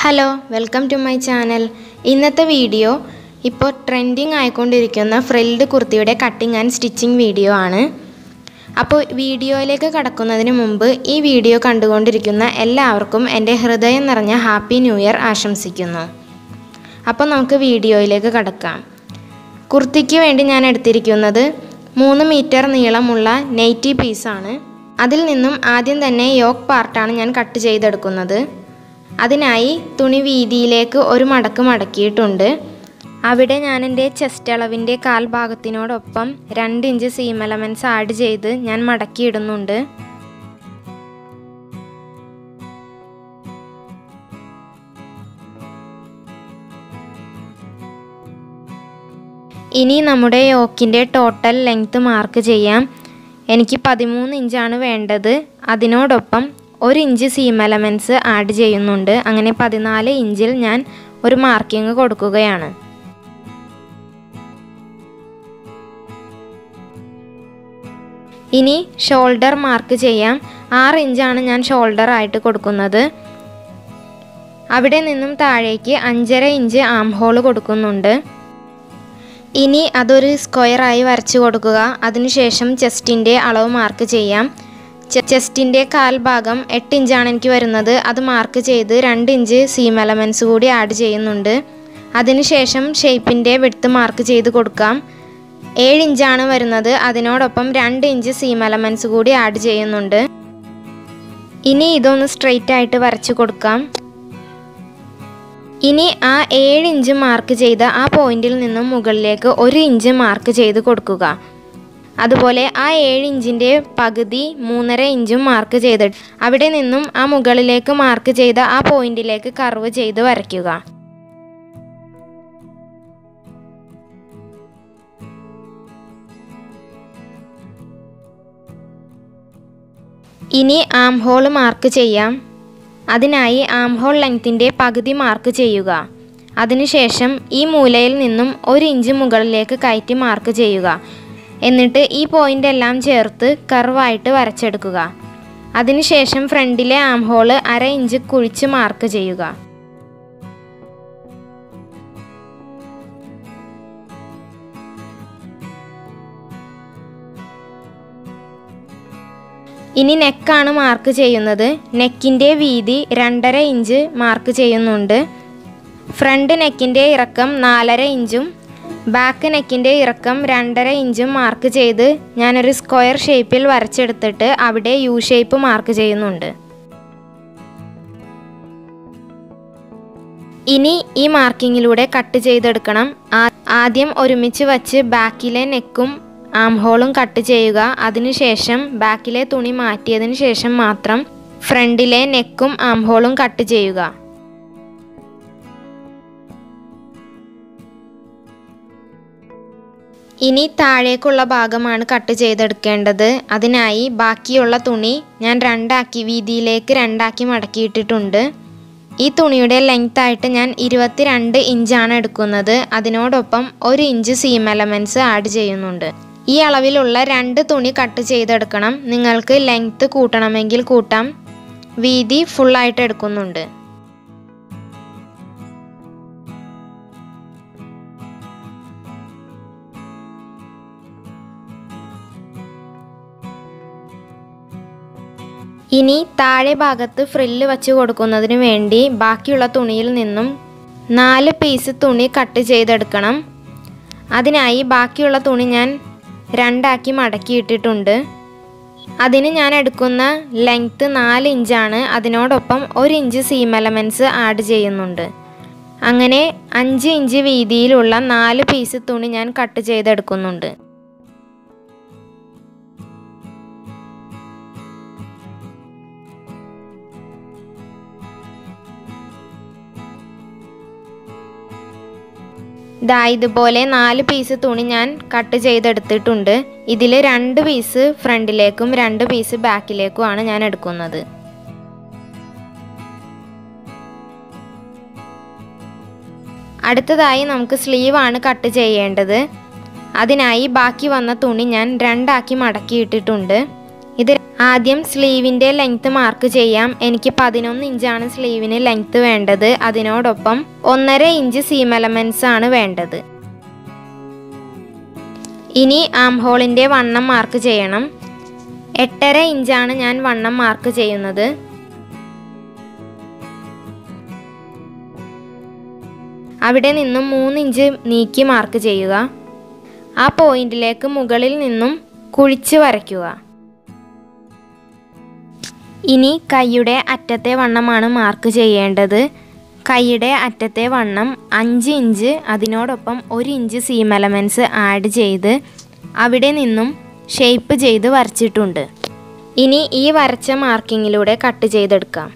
hello welcome to my channel ഇന്നത്തെ video ഇപ്പോൾ trending ആയിക്കൊണ്ടിരിക്കുന്ന ഫ്രിൽഡ് കുർത്തിയുടെ കട്ടിങ് ആൻഡ് സ്റ്റിച്ചിങ് വീഡിയോ ആണ് അപ്പോൾ വീഡിയോയിലേക്ക് കടക്കുന്നതിന് മുമ്പ് ഈ വീഡിയോ കണ്ടുകൊണ്ടിരിക്കുന്ന എല്ലാവർക്കും എൻ്റെ ഹൃദയം നിറഞ്ഞ ഹാപ്പി ന്യൂ ഇയർ ആശംസിക്കുന്നു അപ്പോൾ നമുക്ക് വീഡിയോയിലേക്ക് കടക്കാം കുർത്തിക്ക് വേണ്ടി ഞാൻ എടുത്തിരിക്കുന്നത് മൂന്ന് മീറ്റർ നീളമുള്ള നെയ്റ്റി പീസാണ് അതിൽ നിന്നും ആദ്യം തന്നെ യോക്ക് പാർട്ടാണ് ഞാൻ കട്ട് ചെയ്തെടുക്കുന്നത് അതിനായി തുണി വീതിയിലേക്ക് ഒരു മടക്ക് മടക്കിയിട്ടുണ്ട് അവിടെ ഞാൻ എൻ്റെ ചെസ്റ്റ് അളവിൻ്റെ കാൽഭാഗത്തിനോടൊപ്പം രണ്ട് ഇഞ്ച് സീം എലമെൻറ്റ്സ് ആഡ് ചെയ്ത് ഞാൻ മടക്കിയിടുന്നുണ്ട് ഇനി നമ്മുടെ യോക്കിൻ്റെ ടോട്ടൽ ലെങ്ത്ത് മാർക്ക് ചെയ്യാം എനിക്ക് പതിമൂന്ന് ഇഞ്ചാണ് വേണ്ടത് അതിനോടൊപ്പം ഒരു ഇഞ്ച് സീം എലമെൻറ്റ്സ് ആഡ് ചെയ്യുന്നുണ്ട് അങ്ങനെ പതിനാല് ഇഞ്ചിൽ ഞാൻ ഒരു മാർക്കിംഗ് കൊടുക്കുകയാണ് ഇനി ഷോൾഡർ മാർക്ക് ചെയ്യാം ആറ് ഇഞ്ചാണ് ഞാൻ ഷോൾഡർ ആയിട്ട് കൊടുക്കുന്നത് അവിടെ നിന്നും താഴേക്ക് അഞ്ചര ഇഞ്ച് ആം ഹോൾ കൊടുക്കുന്നുണ്ട് ഇനി അതൊരു സ്ക്വയറായി വരച്ചു കൊടുക്കുക അതിനുശേഷം ചെസ്റ്റിൻ്റെ അളവ് മാർക്ക് ചെയ്യാം ചെസ്റ്റിൻ്റെ കാൽഭാഗം എട്ട് ഇഞ്ചാണ് എനിക്ക് വരുന്നത് അത് മാർക്ക് ചെയ്ത് രണ്ട് ഇഞ്ച് സീം എലമെൻറ്റ്സ് കൂടി ആഡ് ചെയ്യുന്നുണ്ട് അതിനുശേഷം ഷേപ്പിൻ്റെ വെടുത്ത് മാർക്ക് ചെയ്ത് കൊടുക്കാം ഏഴ് ഇഞ്ചാണ് വരുന്നത് അതിനോടൊപ്പം രണ്ട് ഇഞ്ച് സീം എലമെൻറ്റ്സ് കൂടി ആഡ് ചെയ്യുന്നുണ്ട് ഇനി ഇതൊന്ന് സ്ട്രെയിറ്റ് ആയിട്ട് വരച്ചു കൊടുക്കാം ഇനി ആ ഏഴ് ഇഞ്ച് മാർക്ക് ചെയ്ത ആ പോയിന്റിൽ നിന്നും മുകളിലേക്ക് ഒരു ഇഞ്ച് മാർക്ക് ചെയ്ത് കൊടുക്കുക അതുപോലെ ആ ഏഴ് ഇഞ്ചിൻ്റെ പകുതി മൂന്നര ഇഞ്ചും മാർക്ക് ചെയ്ത് അവിടെ നിന്നും ആ മുകളിലേക്ക് മാർക്ക് ചെയ്ത ആ പോയിന്റിലേക്ക് കർവ് ചെയ്ത് വരയ്ക്കുക ഇനി ആം ഹോൾ മാർക്ക് ചെയ്യാം അതിനായി ആം ഹോൾ ലെങ്ത്തിൻ്റെ പകുതി മാർക്ക് ചെയ്യുക അതിനുശേഷം ഈ മൂലയിൽ നിന്നും ഒരു ഇഞ്ച് മുകളിലേക്ക് കയറ്റി മാർക്ക് ചെയ്യുക എന്നിട്ട് ഈ പോയിന്റ് എല്ലാം ചേർത്ത് കർവായിട്ട് വരച്ചെടുക്കുക അതിനുശേഷം ഫ്രണ്ടിലെ ആം ഹോള് അര ഇഞ്ച് കുഴിച്ച് മാർക്ക് ചെയ്യുക ഇനി നെക്കാണ് മാർക്ക് ചെയ്യുന്നത് നെക്കിൻ്റെ വീതി രണ്ടര ഇഞ്ച് മാർക്ക് ചെയ്യുന്നുണ്ട് ഫ്രണ്ട് നെക്കിൻ്റെ ഇറക്കം നാലര ഇഞ്ചും ബാക്ക് നെക്കിൻ്റെ ഇറക്കം രണ്ടര ഇഞ്ചും മാർക്ക് ചെയ്ത് ഞാനൊരു സ്ക്വയർ ഷേപ്പിൽ വരച്ചെടുത്തിട്ട് അവിടെ യു ഷേപ്പ് മാർക്ക് ചെയ്യുന്നുണ്ട് ഇനി ഈ മാർക്കിങ്ങിലൂടെ കട്ട് ചെയ്തെടുക്കണം ആദ്യം ഒരുമിച്ച് വച്ച് ബാക്കിലെ നെക്കും ആം ഹോളും കട്ട് ചെയ്യുക അതിനുശേഷം ബാക്കിലെ തുണി മാറ്റിയതിന് ശേഷം മാത്രം ഫ്രണ്ടിലെ നെക്കും ആം ഹോളും കട്ട് ചെയ്യുക ഇനി താഴേക്കുള്ള ഭാഗമാണ് കട്ട് ചെയ്തെടുക്കേണ്ടത് അതിനായി ബാക്കിയുള്ള തുണി ഞാൻ രണ്ടാക്കി വീതിയിലേക്ക് രണ്ടാക്കി മടക്കിയിട്ടിട്ടുണ്ട് ഈ തുണിയുടെ ലെങ്ത് ആയിട്ട് ഞാൻ ഇരുപത്തിരണ്ട് ഇഞ്ചാണ് എടുക്കുന്നത് അതിനോടൊപ്പം ഒരു ഇഞ്ച് സീം എലമെൻറ്റ്സ് ആഡ് ചെയ്യുന്നുണ്ട് ഈ അളവിലുള്ള രണ്ട് തുണി കട്ട് ചെയ്തെടുക്കണം നിങ്ങൾക്ക് ലെങ്ത്ത് കൂട്ടണമെങ്കിൽ കൂട്ടാം വീതി ഫുള്ളായിട്ട് എടുക്കുന്നുണ്ട് ഇനി താഴെ ഭാഗത്ത് ഫ്രില്ല് വച്ച് കൊടുക്കുന്നതിന് വേണ്ടി ബാക്കിയുള്ള തുണിയിൽ നിന്നും നാല് പീസ് തുണി കട്ട് ചെയ്തെടുക്കണം അതിനായി ബാക്കിയുള്ള തുണി ഞാൻ രണ്ടാക്കി മടക്കിയിട്ടിട്ടുണ്ട് അതിന് ഞാൻ എടുക്കുന്ന ലെങ്ത്ത് നാല് ഇഞ്ചാണ് അതിനോടൊപ്പം ഒരു ഇഞ്ച് സീം എലമെൻറ്റ്സ് ആഡ് ചെയ്യുന്നുണ്ട് അങ്ങനെ അഞ്ച് ഇഞ്ച് വീതിയിലുള്ള നാല് പീസ് തുണി ഞാൻ കട്ട് ചെയ്തെടുക്കുന്നുണ്ട് ദാ ഇതുപോലെ നാല് പീസ് തുണി ഞാൻ കട്ട് ചെയ്തെടുത്തിട്ടുണ്ട് ഇതിൽ രണ്ട് പീസ് ഫ്രണ്ടിലേക്കും രണ്ട് പീസ് ബാക്കിലേക്കുമാണ് ഞാൻ എടുക്കുന്നത് അടുത്തതായി നമുക്ക് സ്ലീവാണ് കട്ട് ചെയ്യേണ്ടത് അതിനായി ബാക്കി വന്ന തുണി ഞാൻ രണ്ടാക്കി മടക്കിയിട്ടിട്ടുണ്ട് ഇത് ആദ്യം സ്ലീവിൻ്റെ ലെങ്ത് മാർക്ക് ചെയ്യാം എനിക്ക് പതിനൊന്ന് ഇഞ്ചാണ് സ്ലീവിന് ലെങ്ത് വേണ്ടത് അതിനോടൊപ്പം ഒന്നര ഇഞ്ച് സീം എലമെൻസ് ആണ് വേണ്ടത് ഇനി ആം ഹോളിൻ്റെ വണ്ണം മാർക്ക് ചെയ്യണം എട്ടര ഇഞ്ചാണ് ഞാൻ വണ്ണം മാർക്ക് ചെയ്യുന്നത് അവിടെ നിന്നും മൂന്ന് ഇഞ്ച് നീക്കി മാർക്ക് ചെയ്യുക ആ പോയിന്റിലേക്ക് മുകളിൽ നിന്നും കുഴിച്ച് വരയ്ക്കുക ഇനി കൈയുടെ അറ്റത്തെ വണ്ണമാണ് മാർക്ക് ചെയ്യേണ്ടത് കൈയുടെ അറ്റത്തെ വണ്ണം അഞ്ച് ഇഞ്ച് അതിനോടൊപ്പം ഒരു ഇഞ്ച് സീം എലമെൻറ്റ്സ് ആഡ് ചെയ്ത് അവിടെ നിന്നും ഷേപ്പ് ചെയ്ത് വരച്ചിട്ടുണ്ട് ഇനി ഈ വരച്ച മാർക്കിങ്ങിലൂടെ കട്ട് ചെയ്തെടുക്കാം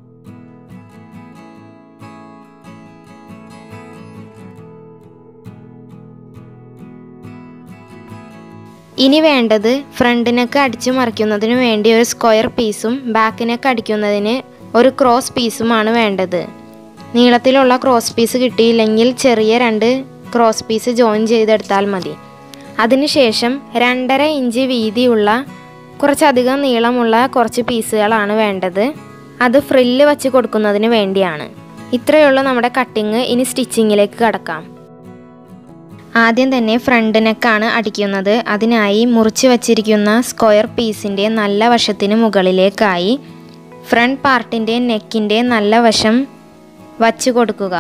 ഇനി വേണ്ടത് ഫ്രണ്ട് നെക്ക് അടിച്ചു മറിക്കുന്നതിന് വേണ്ടി ഒരു സ്ക്വയർ പീസും ബാക്ക് നെക്ക് അടിക്കുന്നതിന് ഒരു ക്രോസ് പീസുമാണ് വേണ്ടത് നീളത്തിലുള്ള ക്രോസ് പീസ് കിട്ടിയില്ലെങ്കിൽ ചെറിയ രണ്ട് ക്രോസ് പീസ് ജോയിൻ ചെയ്തെടുത്താൽ മതി അതിനുശേഷം രണ്ടര ഇഞ്ച് വീതിയുള്ള കുറച്ചധികം നീളമുള്ള കുറച്ച് പീസുകളാണ് വേണ്ടത് അത് ഫ്രില്ല് വച്ച് കൊടുക്കുന്നതിന് വേണ്ടിയാണ് ഇത്രയുള്ള നമ്മുടെ കട്ടിങ് ഇനി സ്റ്റിച്ചിങ്ങിലേക്ക് കടക്കാം ആദ്യം തന്നെ ഫ്രണ്ട് നെക്കാണ് അടിക്കുന്നത് അതിനായി മുറിച്ച് വച്ചിരിക്കുന്ന സ്ക്വയർ പീസിൻ്റെ നല്ല വശത്തിന് മുകളിലേക്കായി ഫ്രണ്ട് പാർട്ടിൻ്റെ നെക്കിൻ്റെ നല്ല വശം വച്ചു കൊടുക്കുക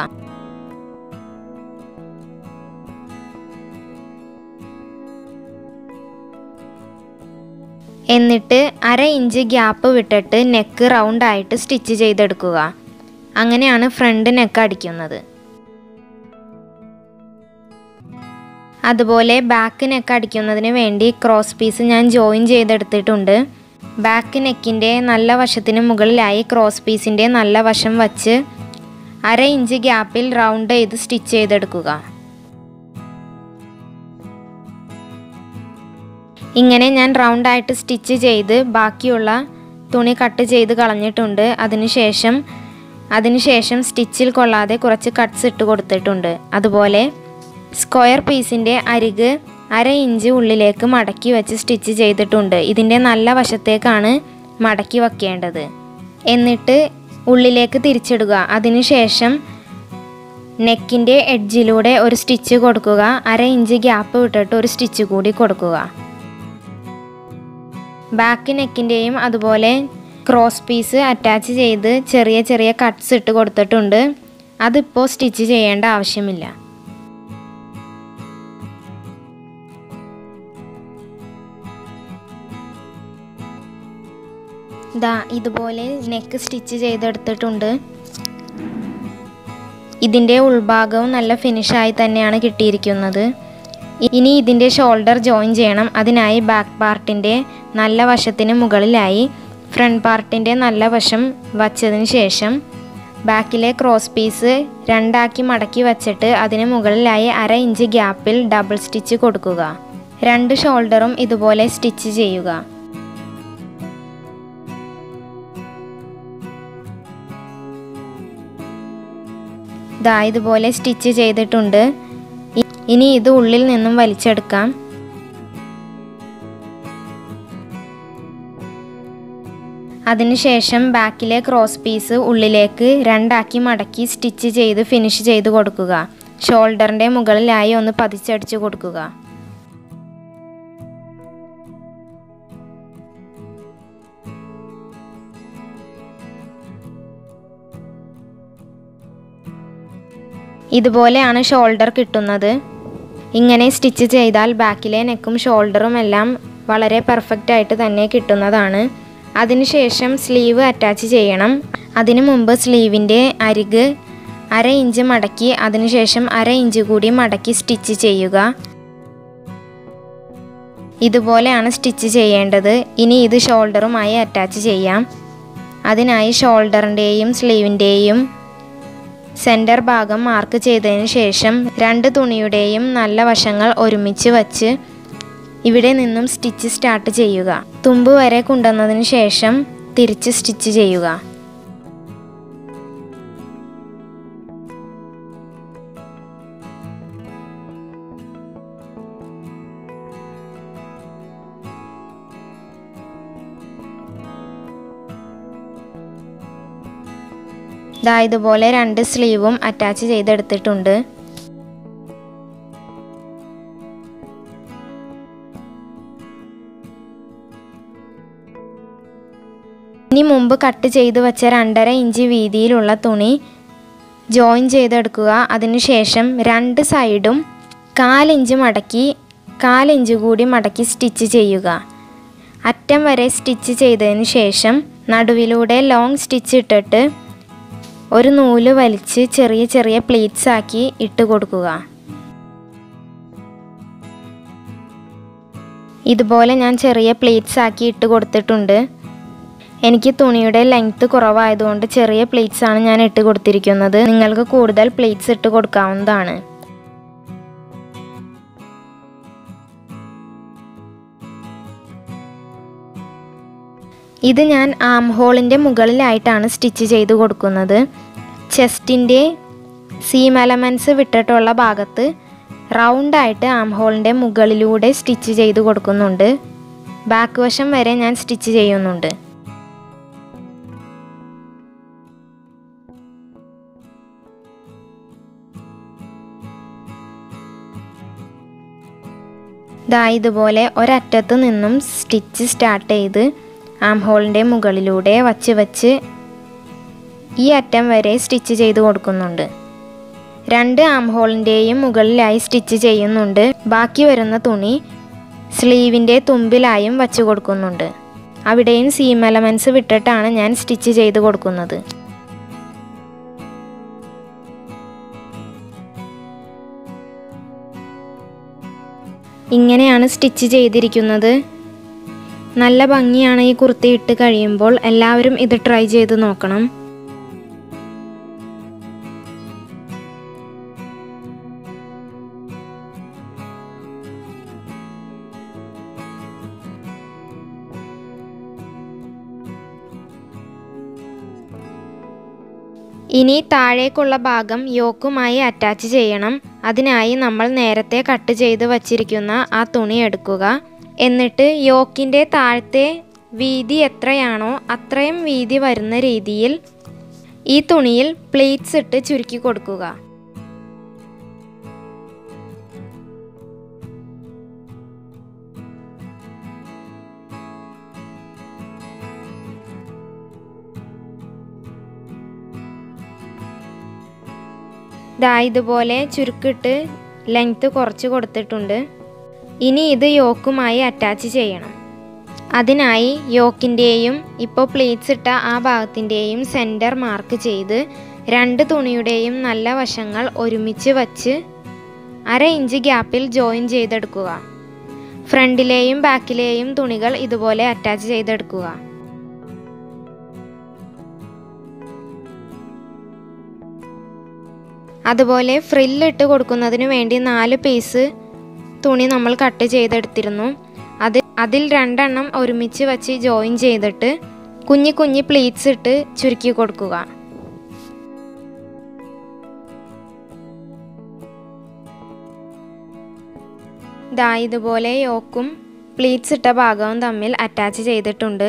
എന്നിട്ട് അര ഇഞ്ച് ഗ്യാപ്പ് വിട്ടിട്ട് നെക്ക് റൗണ്ട് ആയിട്ട് സ്റ്റിച്ച് ചെയ്തെടുക്കുക അങ്ങനെയാണ് ഫ്രണ്ട് നെക്ക് അടിക്കുന്നത് അതുപോലെ ബാക്ക് നെക്ക് അടിക്കുന്നതിന് വേണ്ടി ക്രോസ് പീസ് ഞാൻ ജോയിൻ ചെയ്തെടുത്തിട്ടുണ്ട് ബാക്ക് നെക്കിൻ്റെ നല്ല വശത്തിന് മുകളിലായി ക്രോസ് പീസിൻ്റെ നല്ല വശം വച്ച് അര ഇഞ്ച് ഗ്യാപ്പിൽ റൗണ്ട് ചെയ്ത് സ്റ്റിച്ച് ചെയ്തെടുക്കുക ഇങ്ങനെ ഞാൻ റൗണ്ടായിട്ട് സ്റ്റിച്ച് ചെയ്ത് ബാക്കിയുള്ള തുണി കട്ട് ചെയ്ത് കളഞ്ഞിട്ടുണ്ട് അതിനുശേഷം അതിനുശേഷം സ്റ്റിച്ചിൽ കൊള്ളാതെ കുറച്ച് കട്ട്സ് ഇട്ട് കൊടുത്തിട്ടുണ്ട് അതുപോലെ സ്ക്വയർ പീസിൻ്റെ അരിക് അര ഇഞ്ച് ഉള്ളിലേക്ക് മടക്കി വെച്ച് സ്റ്റിച്ച് ചെയ്തിട്ടുണ്ട് ഇതിൻ്റെ നല്ല വശത്തേക്കാണ് മടക്കി വെക്കേണ്ടത് എന്നിട്ട് ഉള്ളിലേക്ക് തിരിച്ചിടുക അതിനുശേഷം നെക്കിൻ്റെ എഡ്ജിലൂടെ ഒരു സ്റ്റിച്ച് കൊടുക്കുക അര ഇഞ്ച് ഗ്യാപ്പ് വിട്ടിട്ട് ഒരു സ്റ്റിച്ച് കൂടി കൊടുക്കുക ബാക്ക് നെക്കിൻ്റെയും അതുപോലെ ക്രോസ് പീസ് അറ്റാച്ച് ചെയ്ത് ചെറിയ ചെറിയ കട്ട്സ് ഇട്ട് കൊടുത്തിട്ടുണ്ട് അതിപ്പോൾ സ്റ്റിച്ച് ചെയ്യേണ്ട ആവശ്യമില്ല ദാ ഇതുപോലെ നെക്ക് സ്റ്റിച്ച് ചെയ്തെടുത്തിട്ടുണ്ട് ഇതിൻ്റെ ഉൾഭാഗവും നല്ല ഫിനിഷായി തന്നെയാണ് കിട്ടിയിരിക്കുന്നത് ഇനി ഇതിൻ്റെ ഷോൾഡർ ജോയിൻ ചെയ്യണം അതിനായി ബാക്ക് പാർട്ടിൻ്റെ നല്ല വശത്തിന് മുകളിലായി ഫ്രണ്ട് പാർട്ടിൻ്റെ നല്ല വശം വച്ചതിന് ശേഷം ബാക്കിലെ ക്രോസ് പീസ് രണ്ടാക്കി മടക്കി വച്ചിട്ട് അതിന് മുകളിലായി അര ഇഞ്ച് ഗ്യാപ്പിൽ ഡബിൾ സ്റ്റിച്ച് കൊടുക്കുക രണ്ട് ഷോൾഡറും ഇതുപോലെ സ്റ്റിച്ച് ചെയ്യുക ദാ ഇതുപോലെ സ്റ്റിച്ച് ചെയ്തിട്ടുണ്ട് ഇ- ഇനി ഇത് ഉള്ളിൽ നിന്നും വലിച്ചെടുക്കാം അതിനുശേഷം ബാക്കിലെ ക്രോസ് പീസ് ഉള്ളിലേക്ക് രണ്ടാക്കി മടക്കി സ്റ്റിച്ച് ചെയ്ത് ഫിനിഷ് ചെയ്ത് കൊടുക്കുക ഷോൾഡറിൻ്റെ മുകളിലായി ഒന്ന് പതിച്ചടിച്ച് കൊടുക്കുക ഇതുപോലെയാണ് ഷോൾഡർ കിട്ടുന്നത് ഇങ്ങനെ സ്റ്റിച്ച് ചെയ്താൽ ബാക്കിലെ നെക്കും ഷോൾഡറും എല്ലാം വളരെ പെർഫെക്റ്റ് ആയിട്ട് തന്നെ കിട്ടുന്നതാണ് അതിനുശേഷം സ്ലീവ് അറ്റാച്ച് ചെയ്യണം അതിനു മുമ്പ് സ്ലീവിൻ്റെ അരിക് അര ഇഞ്ച് മടക്കി അതിനുശേഷം അര ഇഞ്ച് കൂടി മടക്കി സ്റ്റിച്ച് ചെയ്യുക ഇതുപോലെയാണ് സ്റ്റിച്ച് ചെയ്യേണ്ടത് ഇനി ഇത് ഷോൾഡറുമായി അറ്റാച്ച് ചെയ്യാം അതിനായി ഷോൾഡറിൻ്റെയും സ്ലീവിൻ്റെയും സെൻറ്റർ ഭാഗം മാർക്ക് ചെയ്തതിന് ശേഷം രണ്ട് തുണിയുടെയും നല്ല വശങ്ങൾ ഒരുമിച്ച് വച്ച് ഇവിടെ നിന്നും സ്റ്റിച്ച് സ്റ്റാർട്ട് ചെയ്യുക തുമ്പ് വരെ കൊണ്ടുവന്നതിന് ശേഷം തിരിച്ച് സ്റ്റിച്ച് ചെയ്യുക ദാ ഇതുപോലെ രണ്ട് സ്ലീവും അറ്റാച്ച് ചെയ്തെടുത്തിട്ടുണ്ട് ഇനി മുമ്പ് കട്ട് ചെയ്ത് വെച്ച രണ്ടര ഇഞ്ച് വീതിയിലുള്ള തുണി ജോയിൻ ചെയ്തെടുക്കുക അതിനുശേഷം രണ്ട് സൈഡും കാലിഞ്ച് മടക്കി കാലിഞ്ച് കൂടി മടക്കി സ്റ്റിച്ച് ചെയ്യുക അറ്റം വരെ സ്റ്റിച്ച് ചെയ്തതിന് ശേഷം നടുവിലൂടെ ലോങ് സ്റ്റിച്ച് ഇട്ടിട്ട് ഒരു നൂല് വലിച്ച് ചെറിയ ചെറിയ പ്ലീറ്റ്സ് ആക്കി ഇട്ട് കൊടുക്കുക ഇതുപോലെ ഞാൻ ചെറിയ പ്ലീറ്റ്സ് ആക്കി ഇട്ട് കൊടുത്തിട്ടുണ്ട് എനിക്ക് തുണിയുടെ ലെങ്ത്ത് കുറവായതുകൊണ്ട് ചെറിയ പ്ലേറ്റ്സ് ആണ് ഞാൻ ഇട്ട് കൊടുത്തിരിക്കുന്നത് നിങ്ങൾക്ക് കൂടുതൽ പ്ലേറ്റ്സ് ഇട്ട് കൊടുക്കാവുന്നതാണ് ഇത് ഞാൻ ആം ഹോളിൻ്റെ മുകളിലായിട്ടാണ് സ്റ്റിച്ച് ചെയ്ത് കൊടുക്കുന്നത് ചെസ്റ്റിൻ്റെ സീം എലമെൻറ്റ്സ് വിട്ടിട്ടുള്ള ഭാഗത്ത് റൗണ്ടായിട്ട് ആം ഹോളിൻ്റെ മുകളിലൂടെ സ്റ്റിച്ച് ചെയ്ത് കൊടുക്കുന്നുണ്ട് ബാക്ക് വശം വരെ ഞാൻ സ്റ്റിച്ച് ചെയ്യുന്നുണ്ട് ദാ ഇതുപോലെ ഒരറ്റത്ത് നിന്നും സ്റ്റിച്ച് സ്റ്റാർട്ട് ചെയ്ത് ആം ഹോളിൻ്റെ മുകളിലൂടെ വച്ച് വച്ച് ഈ അറ്റം വരെ സ്റ്റിച്ച് ചെയ്ത് കൊടുക്കുന്നുണ്ട് രണ്ട് ആം ഹോളിൻ്റെയും മുകളിലായി സ്റ്റിച്ച് ചെയ്യുന്നുണ്ട് ബാക്കി വരുന്ന തുണി സ്ലീവിൻ്റെ തുമ്പിലായും വച്ച് കൊടുക്കുന്നുണ്ട് അവിടെയും സീം എലമെൻറ്റ്സ് വിട്ടിട്ടാണ് ഞാൻ സ്റ്റിച്ച് ചെയ്ത് കൊടുക്കുന്നത് ഇങ്ങനെയാണ് സ്റ്റിച്ച് ചെയ്തിരിക്കുന്നത് നല്ല ഭംഗിയാണ് ഈ കുർത്തി ഇട്ട് കഴിയുമ്പോൾ എല്ലാവരും ഇത് ട്രൈ ചെയ്ത് നോക്കണം ഇനി താഴേക്കുള്ള ഭാഗം യോക്കുമായി അറ്റാച്ച് ചെയ്യണം അതിനായി നമ്മൾ നേരത്തെ കട്ട് ചെയ്ത് വച്ചിരിക്കുന്ന ആ തുണി എടുക്കുക എന്നിട്ട് യോക്കിൻ്റെ താഴത്തെ വീതി എത്രയാണോ അത്രയും വീതി വരുന്ന രീതിയിൽ ഈ തുണിയിൽ പ്ലേറ്റ്സ് ഇട്ട് ചുരുക്കി കൊടുക്കുക ദാ ഇതുപോലെ ചുരുക്കിട്ട് ലെങ്ത്ത് കുറച്ച് കൊടുത്തിട്ടുണ്ട് ഇനി ഇത് യോക്കുമായി അറ്റാച്ച് ചെയ്യണം അതിനായി യോക്കിൻ്റെയും ഇപ്പോൾ പ്ലേറ്റ്സ് ഇട്ട ആ ഭാഗത്തിൻ്റെയും സെൻറ്റർ മാർക്ക് ചെയ്ത് രണ്ട് തുണിയുടെയും നല്ല വശങ്ങൾ ഒരുമിച്ച് വച്ച് അര ഇഞ്ച് ഗ്യാപ്പിൽ ജോയിൻ ചെയ്തെടുക്കുക ഫ്രണ്ടിലെയും ബാക്കിലെയും തുണികൾ ഇതുപോലെ അറ്റാച്ച് ചെയ്തെടുക്കുക അതുപോലെ ഫ്രില്ലിട്ട് കൊടുക്കുന്നതിന് വേണ്ടി നാല് പീസ് തുണി നമ്മൾ കട്ട് ചെയ്തെടുത്തിരുന്നു അത് അതിൽ രണ്ടെണ്ണം ഒരുമിച്ച് വച്ച് ജോയിൻ ചെയ്തിട്ട് കുഞ്ഞി കുഞ്ഞി പ്ലീറ്റ്സ് ഇട്ട് ചുരുക്കി കൊടുക്കുക ദാ ഇതുപോലെ യോക്കും പ്ലീറ്റ്സ് ഇട്ട ഭാഗവും തമ്മിൽ അറ്റാച്ച് ചെയ്തിട്ടുണ്ട്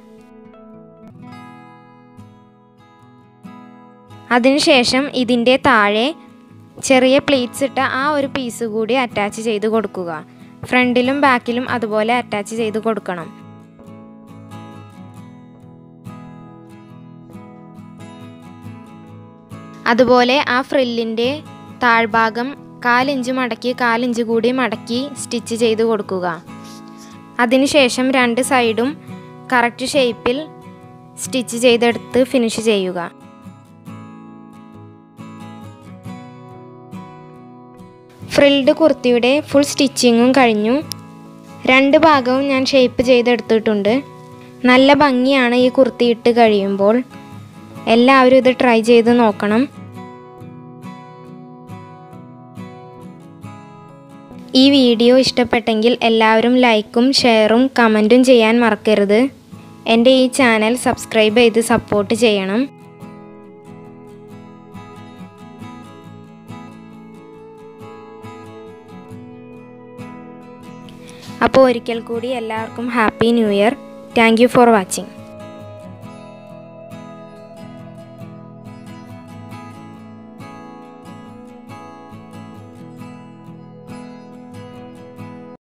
അതിനുശേഷം ഇതിൻ്റെ താഴെ ചെറിയ പ്ലീറ്റ്സ് ഇട്ട ആ ഒരു പീസ് കൂടി അറ്റാച്ച് ചെയ്ത് കൊടുക്കുക ഫ്രണ്ടിലും ബാക്കിലും അതുപോലെ അറ്റാച്ച് ചെയ്ത് കൊടുക്കണം അതുപോലെ ആ ഫ്രില്ലിൻ്റെ താഴ്ഭാഗം കാലിഞ്ച് മടക്കി കാലിഞ്ച് കൂടി മടക്കി സ്റ്റിച്ച് ചെയ്ത് കൊടുക്കുക അതിനുശേഷം രണ്ട് സൈഡും കറക്റ്റ് ഷേപ്പിൽ സ്റ്റിച്ച് ചെയ്തെടുത്ത് ഫിനിഷ് ചെയ്യുക ഫ്രിൽഡ് കുർത്തിയുടെ ഫുൾ സ്റ്റിച്ചിങ്ങും കഴിഞ്ഞു രണ്ട് ഭാഗവും ഞാൻ ഷേപ്പ് ചെയ്തെടുത്തിട്ടുണ്ട് നല്ല ഭംഗിയാണ് ഈ കുർത്തി ഇട്ട് കഴിയുമ്പോൾ എല്ലാവരും ഇത് ട്രൈ ചെയ്ത് നോക്കണം ഈ വീഡിയോ ഇഷ്ടപ്പെട്ടെങ്കിൽ എല്ലാവരും ലൈക്കും ഷെയറും കമൻറ്റും ചെയ്യാൻ മറക്കരുത് എൻ്റെ ഈ ചാനൽ സബ്സ്ക്രൈബ് ചെയ്ത് സപ്പോർട്ട് ചെയ്യണം അപ്പോൾ ഒരിക്കൽ കൂടി എല്ലാവർക്കും happy new year thank you for watching